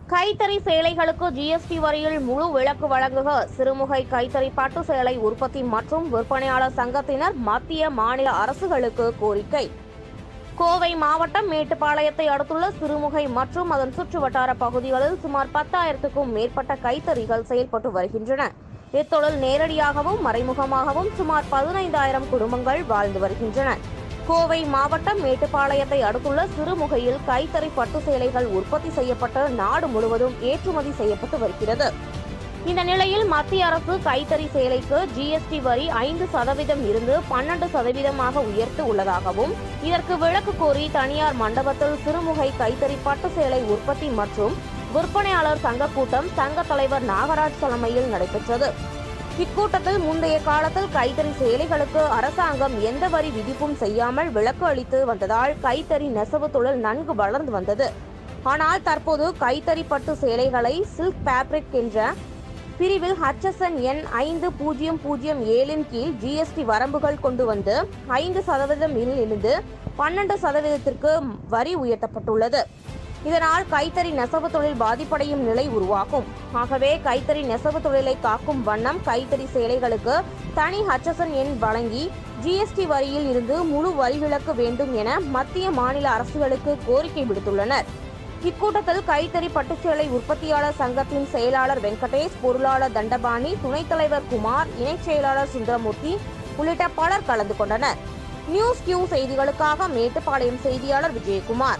கைத்தறி சேலைகளுக்கு ஜிஎஸ்டி வரியில் முழு விலக்கு வழங்குக சிறுமுகை கைத்தறி பட்டு சேலை உற்பத்தி மற்றும் விற்பனையாளர் சங்கத்தினர் மத்திய மாநில அரசுகளுக்கு கோரிக்கை கோவை மாவட்டம் மேட்டுப்பாளையத்தை அடுத்துள்ள சிறுமுகை மற்றும் அதன் சுற்றுவட்டார பகுதிகளில் சுமார் பத்தாயிரத்துக்கும் மேற்பட்ட கைத்தறிகள் செயல்பட்டு வருகின்றன இத்தொழில் நேரடியாகவும் மறைமுகமாகவும் சுமார் பதினைந்தாயிரம் குடும்பங்கள் வாழ்ந்து வருகின்றன கோவை மாவட்டம் மேட்டுப்பாளையத்தை அடுத்துள்ள சிறுமுகையில் கைத்தறி பட்டு சேலைகள் உற்பத்தி செய்யப்பட்டு நாடு முழுவதும் ஏற்றுமதி செய்யப்பட்டு வருகிறது இந்த நிலையில் மத்திய அரசு கைத்தறி சேலைக்கு ஜிஎஸ்டி வரி ஐந்து சதவீதம் இருந்து பன்னெண்டு சதவீதமாக உயர்த்தி உள்ளதாகவும் இதற்கு விலக்கு கோரி தனியார் மண்டபத்தில் சிறுமுகை கைத்தறி பட்டு சேலை உற்பத்தி மற்றும் விற்பனையாளர் சங்க கூட்டம் சங்க தலைவர் நாகராஜ் தலைமையில் நடைபெற்றது இக்கூட்டத்தில் முந்தைய காலத்தில் கைத்தறி சேலைகளுக்கு அரசாங்கம் எந்த வரி விதிப்பும் செய்யாமல் விலக்கு அளித்து வந்ததால் கைத்தறி நெசவு தொழில் நன்கு வளர்ந்து வந்தது ஆனால் தற்போது கைத்தறி பட்டு சேலைகளை சில்க் ஃபேப்ரிக் என்ற பிரிவில் ஹச்எஸ்என் எண் ஐந்து பூஜ்ஜியம் பூஜ்ஜியம் ஏழின் கீழ் ஜிஎஸ்டி வரம்புகள் கொண்டு வந்து ஐந்து சதவீதம் இருந்து பன்னெண்டு சதவீதத்திற்கு வரி உயர்த்தப்பட்டுள்ளது இதனால் கைத்தறி நெசவு தொழில் பாதிப்படையும் நிலை உருவாகும் ஆகவே கைத்தறி நெசவு தொழிலை காக்கும் வண்ணம் கைத்தறி சேலைகளுக்கு தனி ஹச்எஸ்என் எண் வழங்கி ஜிஎஸ்டி வரியில் இருந்து முழு வரி விலக்கு வேண்டும் என மத்திய மாநில அரசுகளுக்கு கோரிக்கை விடுத்துள்ளனர் இக்கூட்டத்தில் கைத்தறி பட்டுச்சேலை உற்பத்தியாளர் சங்கத்தின் செயலாளர் வெங்கடேஷ் பொருளாளர் தண்டபாணி துணைத் தலைவர் குமார் இணைச் செயலாளர் சுந்தரமூர்த்தி உள்ளிட்ட பலர் கலந்து கொண்டனர் நியூஸ் கியூ செய்திகளுக்காக மேட்டுப்பாளையம் செய்தியாளர் விஜயகுமார்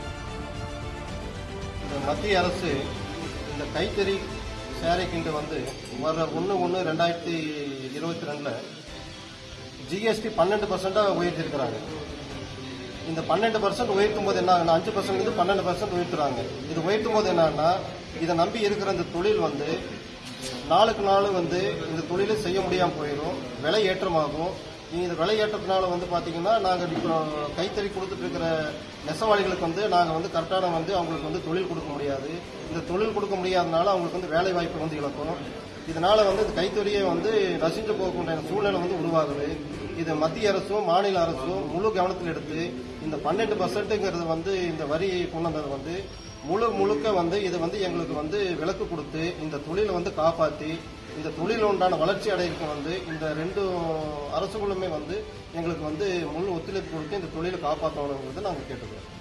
இந்த மத்திய அரசு இந்த கைத்தறி சேரைக்கிண்டு வந்து வர ஒன்று ஒன்று ரெண்டாயிரத்தி இருபத்தி ரெண்டில் ஜிஎஸ்டி பன்னெண்டு பர்சண்டாக உயர்த்திருக்கிறாங்க இந்த பன்னெண்டு பர்சன்ட் உயர்த்தும் போது என்ன ஆகுனா அஞ்சு பர்சன்ட் இருந்து பன்னெண்டு பர்சன்ட் உயர்த்துறாங்க இது உயர்த்தும் போது என்னன்னா இதை நம்பி இருக்கிற இந்த தொழில் வந்து நாளுக்கு நாள் வந்து இந்த தொழிலை செய்ய முடியாமல் போயிடும் விலை ஏற்றமாகும் இந்த விலை ஏற்றத்தினால வந்து பார்த்தீங்கன்னா நாங்கள் இப்போ கைத்தறி கொடுத்துட்டு இருக்கிற நெசவாளிகளுக்கு வந்து நாங்கள் வந்து கரெக்டான வந்து அவங்களுக்கு வந்து தொழில் கொடுக்க முடியாது இந்த தொழில் கொடுக்க முடியாதனால அவங்களுக்கு வந்து வேலை வாய்ப்பு வந்து இழக்கும் இதனால வந்து இந்த கைத்தறியை வந்து நசிஞ்சு போகக்கூடிய சூழ்நிலை வந்து உருவாகுது இது மத்திய அரசும் மாநில அரசும் முழு கவனத்தில் எடுத்து இந்த பன்னெண்டு பர்சன்ட்டுங்கிறது வந்து இந்த வரி கொண்டு வந்தது வந்து முழு முழுக்க வந்து இது வந்து எங்களுக்கு வந்து விலக்கு கொடுத்து இந்த தொழிலை வந்து காப்பாற்றி இந்த தொழில் உண்டான வளர்ச்சி அடையிறதுக்கு வந்து இந்த ரெண்டு அரசுகளுமே வந்து எங்களுக்கு வந்து முழு ஒத்துழைப்பு கொடுத்து இந்த தொழிலை காப்பாற்றணுங்கிறது நாங்கள் கேட்டுக்கிறோம்